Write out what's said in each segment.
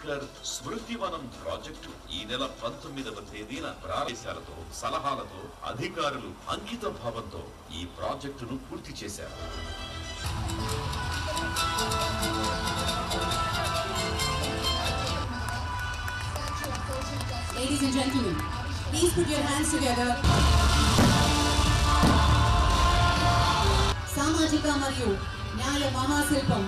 Ambedkar స్మృతివనం project ఈ నెల పంతొమ్మిదవ తేదీన ప్రాదేశాలతో సలహాలతో అధికారులు అంకిత భావంతో ఈ ప్రాజెక్టును పూర్తి చేశారు Ladies and gentlemen, please put your hands together. సామాజిక మరియు న్యాయ మహాశిల్పం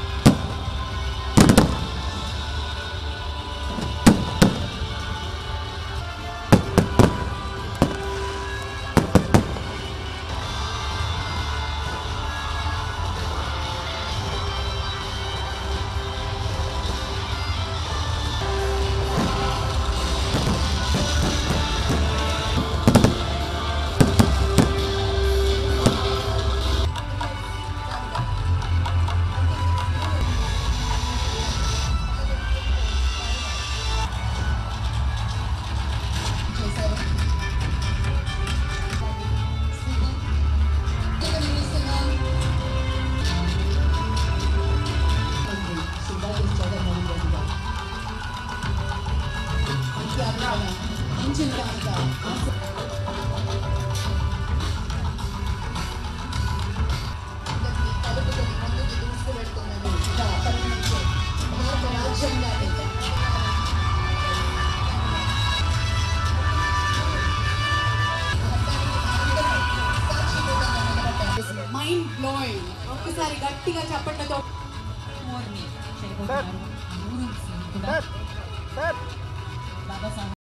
చేశారు ఇంజిన్ కానుక కలుపుకొని ముందుకు దూసుకువెళ్తున్నది ఇంకా పరిగణించే భారత రాజ్యాంగాన్ని మైండ్ బ్లోయింగ్ ఒక్కసారి గట్టిగా చప్పట్లతో చేయబోతున్నారు మూడు కూడా బాబాసాహెబ్